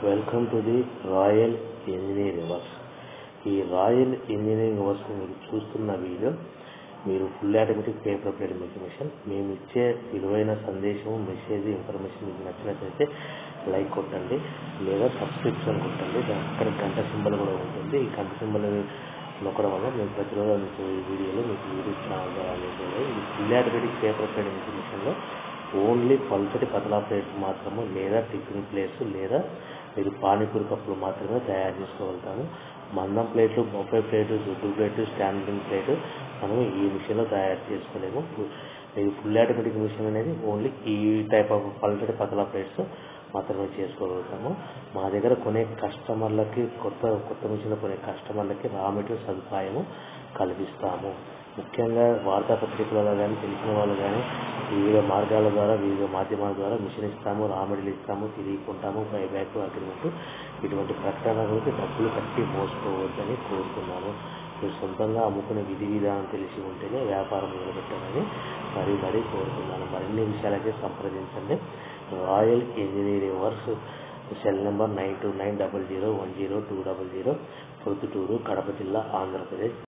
welcome to the royal engineering works ఈ royal engineering works మీరు చూస్తున్న వీడియో మీరు full automatic paper plate making machine మేము ఇచ్చే విలువైన సందేశం మెసేజ్ ఇన్ఫర్మేషన్ మీకు నచ్చినట్లయితే లైక్ కొట్టండి లేదా సబ్స్క్రిప్షన్ కొట్టండి దాని అక్కడ గంట సింబల్ కూడా ఉంటుంది ఈ గంట సింబల్ నొక్కడం వల్ల మేము ప్రతిరోజు అందించే ఈ వీడియోలో మీకు యూట్యూబ్ ఛానల్ ద్వారా అందించేది ఈ full automatic paper plate making మిషన్లో ఓన్లీ పల్చటి పతలా ప్లేట్ మాత్రము లేదా టిఫిన్ ప్లేట్స్ లేదా మీరు పానీపూరి కప్పులు మాత్రమే తయారు చేసుకోగలుగుతాము మందం ప్లేట్లు బొఫే ప్లేటు దుడ్డు ప్లేటు స్టాండింగ్ ప్లేటు మనం ఈ మిషన్లో తయారు చేసుకోలేము ఇది ఫుల్ ఆటోమేటిక్ మిషన్ అనేది ఓన్లీ ఈ టైప్ ఆఫ్ పల్చటి పతలా ప్లేట్స్ మాత్రమే చేసుకోగలుగుతాము మా దగ్గర కొనే కస్టమర్లకి కొత్త కొత్త మిషన్ కొనే కస్టమర్లకి రా మెటీరియల్ సదుపాయము కల్పిస్తాము ముఖ్యంగా వార్తాపత్రికలలో కానీ తెలిసిన వాళ్ళు కానీ వివిధ మార్గాల ద్వారా వివిధ మాధ్యమాల ద్వారా మిషన్ ఇస్తాము రా మెటీరియల్ ఇస్తాము తిరిగి కొంటాము బైబ్యాక్ అగ్రిమెంట్ ఇటువంటి ప్రకటనలకు డబ్బులు కట్టి మోసపోవద్దని కోరుతున్నాను మీరు సొంతంగా అమ్ముకునే విధి విధానం తెలిసి ఉంటేనే వ్యాపారం మొదలుపెట్టాలని మరీ మరీ కోరుతున్నాను మరిన్ని విషయాలకి సంప్రదించండి royal engineering works cell number nine two nine double zero one zero two double zero Proddatur Kadapa జిల్లా ఆంధ్రప్రదేశ్